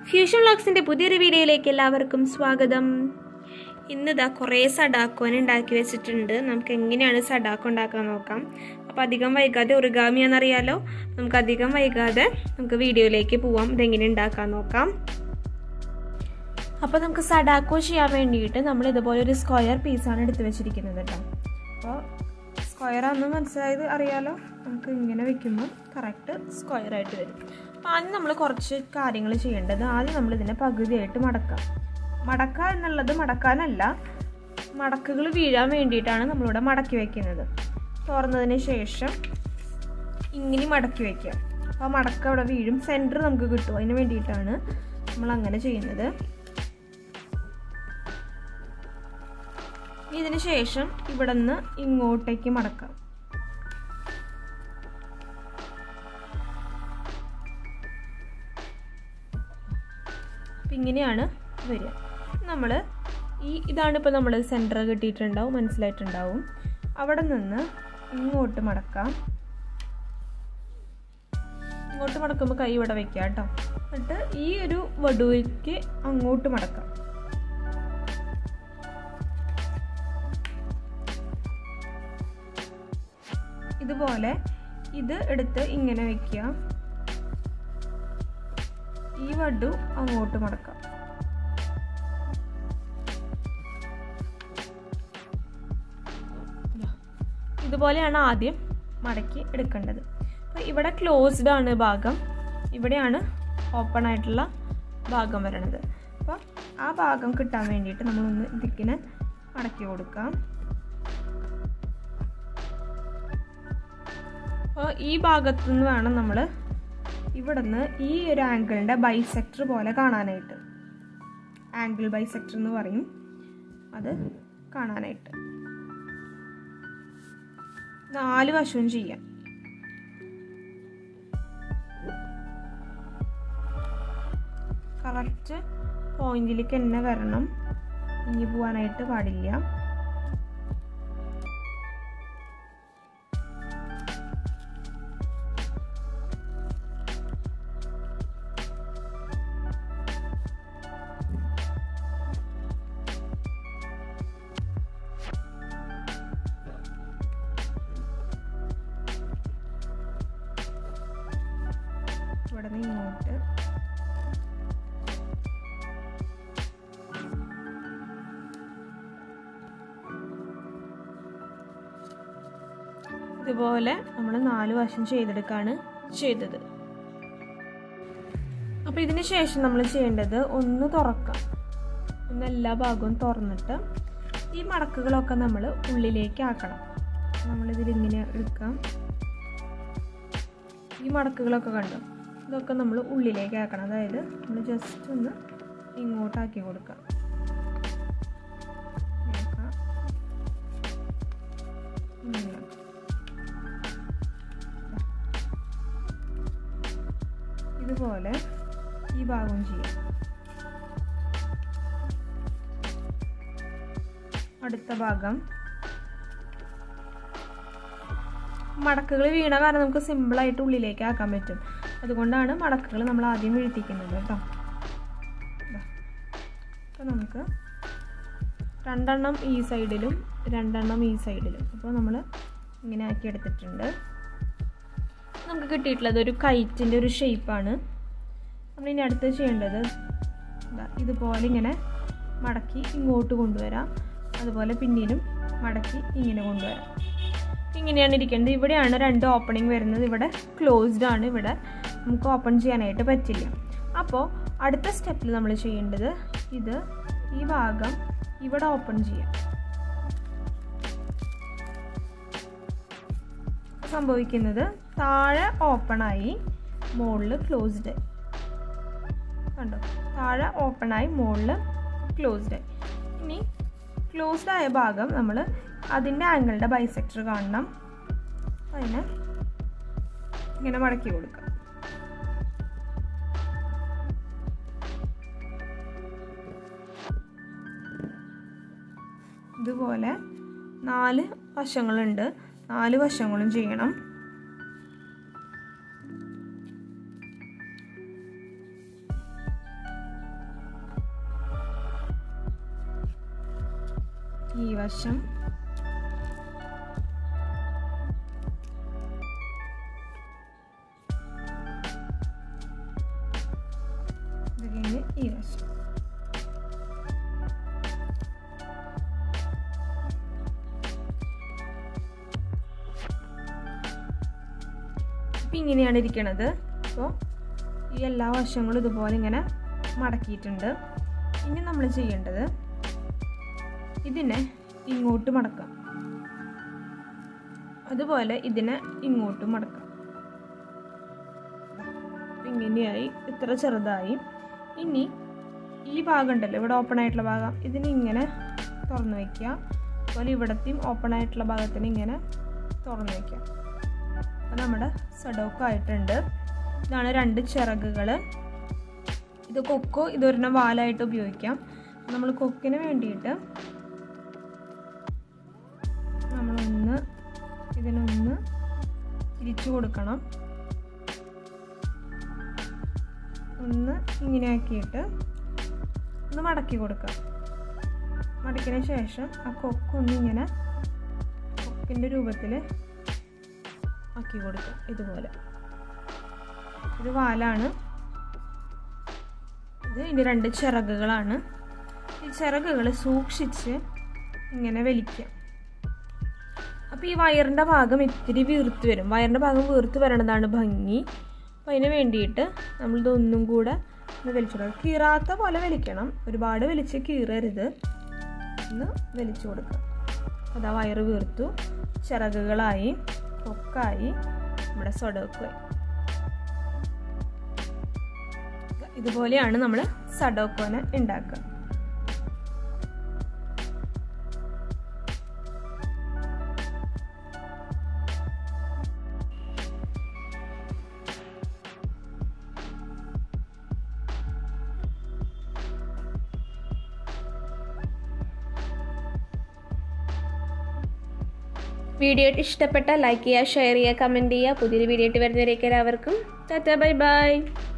fusion വ്ളോഗ്സിൻ്റെ പുതിയൊരു വീഡിയോയിലേക്ക് എല്ലാവർക്കും സ്വാഗതം ഇന്നിതാ കുറേ സഡാക്കോൻ ഉണ്ടാക്കി വെച്ചിട്ടുണ്ട് നമുക്ക് എങ്ങനെയാണ് സഡാക്കോ ഉണ്ടാക്കാൻ നോക്കാം അപ്പോൾ അധികം വൈകാതെ ഒറിഗാമിയാണെന്നറിയാലോ നമുക്ക് അധികം വൈകാതെ നമുക്ക് വീഡിയോയിലേക്ക് പോവാം ഇതെങ്ങനെ ഉണ്ടാക്കാൻ നോക്കാം അപ്പോൾ നമുക്ക് സഡാക്കോ ചെയ്യാൻ വേണ്ടിയിട്ട് നമ്മൾ ഇതുപോലെ ഒരു സ്ക്വയർ പീസാണ് എടുത്ത് വെച്ചിരിക്കുന്നത് കേട്ടോ അപ്പോൾ സ്ക്വയർ ആണെന്ന് മനസ്സിലായത് അറിയാലോ നമുക്ക് ഇങ്ങനെ വെക്കുമ്പോൾ കറക്റ്റ് സ്ക്വയർ ആയിട്ട് വരും അപ്പോൾ ആദ്യം നമ്മൾ കുറച്ച് കാര്യങ്ങൾ ചെയ്യേണ്ടത് ആദ്യം നമ്മൾ ഇതിനെ പകുതിയായിട്ട് മടക്കാം മടക്കുക എന്നുള്ളത് മടക്കാനല്ല മടക്കുകൾ വീഴാൻ വേണ്ടിയിട്ടാണ് നമ്മളിവിടെ മടക്കി വെക്കുന്നത് തുറന്നതിന് ശേഷം ഇങ്ങനെ മടക്കി വയ്ക്കുക അപ്പോൾ ആ മടക്ക അവിടെ വീഴും സെൻറ്റർ നമുക്ക് കിട്ടും അതിന് വേണ്ടിയിട്ടാണ് നമ്മൾ അങ്ങനെ ചെയ്യുന്നത് ഇതിന് ശേഷം ഇവിടെ നിന്ന് ഇങ്ങോട്ടേക്ക് മടക്കാം അപ്പം ഇങ്ങനെയാണ് വരിക നമ്മൾ ഈ ഇതാണ് ഇപ്പോൾ നമ്മൾ സെൻറ്റർ കിട്ടിയിട്ടുണ്ടാവും മനസ്സിലായിട്ടുണ്ടാവും അവിടെ നിന്ന് ഇങ്ങോട്ട് മടക്കാം ഇങ്ങോട്ട് മടക്കുമ്പോൾ കൈ ഇവിടെ വെക്കുക കേട്ടോ എന്നിട്ട് ഈ ഒരു വടുവിലേക്ക് അങ്ങോട്ട് മടക്കാം ഇതുപോലെ ഇത് എടുത്ത് ഇങ്ങനെ വെക്കുക ഈ വഡു അങ്ങോട്ട് മടക്കാം ഇതുപോലെയാണ് ആദ്യം മടക്കി എടുക്കേണ്ടത് അപ്പോൾ ഇവിടെ ക്ലോസ്ഡ് ആണ് ഭാഗം ഇവിടെയാണ് ഓപ്പൺ ആയിട്ടുള്ള ഭാഗം വരണത് അപ്പോൾ ആ ഭാഗം കിട്ടാൻ വേണ്ടിയിട്ട് നമ്മളൊന്ന് ഇതിക്കിനെ മടക്കി കൊടുക്കാം അപ്പോൾ ഈ ഭാഗത്തു നിന്ന് വേണം നമ്മൾ ഇവിടെ നിന്ന് ഈ ഒരു ആംഗിളിൻ്റെ ബൈസെക്ടർ പോലെ കാണാനായിട്ട് ആംഗിൾ ബൈസെക്ടർ എന്ന് പറയും അത് കാണാനായിട്ട് നാല് വശവും ചെയ്യാം കറക്റ്റ് പോയിന്റിലേക്ക് തന്നെ വരണം ഇനി പോവാനായിട്ട് പാടില്ല ഇവിടെ നിന്ന് ഇങ്ങോട്ട് ഇതുപോലെ നമ്മൾ നാല് വശം ചെയ്തെടുക്കാണ് ചെയ്തത് അപ്പോൾ ഇതിന് ശേഷം നമ്മൾ ചെയ്യേണ്ടത് ഒന്ന് തുറക്കാം ഒന്ന് എല്ലാ ഭാഗവും തുറന്നിട്ട് ഈ മടക്കുകളൊക്കെ നമ്മൾ ഉള്ളിലേക്ക് ആക്കണം നമ്മളിതിൽ ഇങ്ങനെ എടുക്കാം ഈ മടക്കുകളൊക്കെ കണ്ടു ഇതൊക്കെ നമ്മൾ ഉള്ളിലേക്ക് ആക്കണം അതായത് നമ്മൾ ജസ്റ്റ് ഒന്ന് ഇങ്ങോട്ടാക്കി കൊടുക്കാം ഇതുപോലെ ഈ ഭാഗം ചെയ്യാം അടുത്ത ഭാഗം മടക്കുകൾ വീണ കാരണം നമുക്ക് സിമ്പിളായിട്ട് ഉള്ളിലേക്ക് ആക്കാൻ പറ്റും അതുകൊണ്ടാണ് മടക്കുകൾ നമ്മൾ ആദ്യം വീഴ്ത്തിക്കുന്നത് കേട്ടോ അപ്പോൾ നമുക്ക് രണ്ടെണ്ണം ഈ സൈഡിലും രണ്ടെണ്ണം ഈ സൈഡിലും അപ്പോൾ നമ്മൾ ഇങ്ങനെ ആക്കി എടുത്തിട്ടുണ്ട് നമുക്ക് കിട്ടിയിട്ടുള്ളത് ഒരു കൈറ്റിൻ്റെ ഒരു ഷേപ്പാണ് നമ്മളിനി അടുത്ത് ചെയ്യേണ്ടത് ഇതുപോലെ ഇങ്ങനെ മടക്കി ഇങ്ങോട്ട് കൊണ്ടുവരാം അതുപോലെ പിന്നീടും മടക്കി ഇങ്ങനെ കൊണ്ടുവരാം ഇങ്ങനെയാണ് ഇരിക്കേണ്ടത് ഇവിടെയാണ് രണ്ട് ഓപ്പണിംഗ് വരുന്നത് ഇവിടെ ക്ലോസ്ഡ് ആണ് ഇവിടെ നമുക്ക് ഓപ്പൺ ചെയ്യാനായിട്ട് പറ്റില്ല അപ്പോൾ അടുത്ത സ്റ്റെപ്പിൽ നമ്മൾ ചെയ്യേണ്ടത് ഇത് ഈ ഭാഗം ഇവിടെ ഓപ്പൺ ചെയ്യാം സംഭവിക്കുന്നത് താഴെ ഓപ്പണായി മുകളിൽ ക്ലോസ്ഡ് കണ്ടോ താഴെ ഓപ്പണായി മുകളിൽ ക്ലോസ്ഡ് ഇനി ക്ലോസ്ഡ് ആയ ഭാഗം നമ്മൾ അതിൻ്റെ ആംഗിളിൻ്റെ ബൈസെക്ടർ കാണണം അതിന് ഇങ്ങനെ മടക്കി കൊടുക്കാം ഇതുപോലെ നാല് വശങ്ങളുണ്ട് നാല് വശങ്ങളും ചെയ്യണം ഈ വശം ഇത് കഴിഞ്ഞ് ഈ വശം അപ്പം ഇങ്ങനെയാണ് ഇരിക്കണത് അപ്പോൾ ഈ എല്ലാ വശങ്ങളും ഇതുപോലെ ഇങ്ങനെ മടക്കിയിട്ടുണ്ട് ഇനി നമ്മൾ ചെയ്യേണ്ടത് ഇതിനെ ഇങ്ങോട്ട് മടക്കാം അതുപോലെ ഇതിനെ ഇങ്ങോട്ട് മടക്കാം ഇങ്ങനെയായി ഇത്ര ചെറുതായി ഇനി ഈ ഭാഗം ഉണ്ടല്ലോ ഇവിടെ ഓപ്പൺ ആയിട്ടുള്ള ഭാഗം ഇതിന് ഇങ്ങനെ തുറന്നു വയ്ക്കുക അതുപോലെ ഇവിടത്തെയും ഓപ്പൺ ആയിട്ടുള്ള ഭാഗത്തിന് ഇങ്ങനെ തുറന്നു വയ്ക്കുക അപ്പോൾ നമ്മുടെ സഡോക്ക് ആയിട്ടുണ്ട് ഇതാണ് രണ്ട് ചിറകുകൾ ഇത് കൊക്കോ ഇതൊരെണ്ണം വാലായിട്ട് ഉപയോഗിക്കാം നമ്മൾ കൊക്കിന് വേണ്ടിയിട്ട് നമ്മളൊന്ന് ഇതിനൊന്ന് തിരിച്ചു കൊടുക്കണം ഒന്ന് ഇങ്ങനെ ആക്കിയിട്ട് ഒന്ന് മടക്കി കൊടുക്കാം മടക്കിയതിന് ശേഷം ആ കൊക്കൊന്ന് ഇങ്ങനെ കൊക്കിൻ്റെ രൂപത്തിൽ ആക്കി കൊടുക്കാം ഇതുപോലെ ഇത് വാലാണ് ഇത് ഇതിൻ്റെ രണ്ട് ചിറകുകളാണ് ഈ ചിറകുകൾ സൂക്ഷിച്ച് ഇങ്ങനെ വലിക്കുക അപ്പോൾ ഈ വയറിൻ്റെ ഭാഗം ഇത്തിരി വീർത്ത് വരും വയറിൻ്റെ ഭാഗം വീർത്ത് വരണതാണ് ഭംഗി അപ്പോൾ അതിന് വേണ്ടിയിട്ട് നമ്മളിതൊന്നും കൂടെ ഒന്ന് വലിച്ചു കൊടുക്കുക കീറാത്ത പോലെ വലിക്കണം ഒരുപാട് വലിച്ച് കീറരുത് ഒന്ന് വലിച്ചു കൊടുക്കുക അതാ വയറ് വീർത്തു ചിറകുകളായി കൊക്കായി നമ്മുടെ സൊഡോക്കുമായി ഇതുപോലെയാണ് നമ്മൾ സഡോക്കോനെ ഉണ്ടാക്കുക വീഡിയോ ഇഷ്ടപ്പെട്ട ലൈക്ക് ചെയ്യുക ഷെയർ ചെയ്യുക കമൻറ്റ് ചെയ്യുക പുതിയൊരു വീഡിയോ ആയിട്ട് വരുന്നവരേക്ക് എല്ലാവർക്കും ടാറ്റ ബൈ ബൈ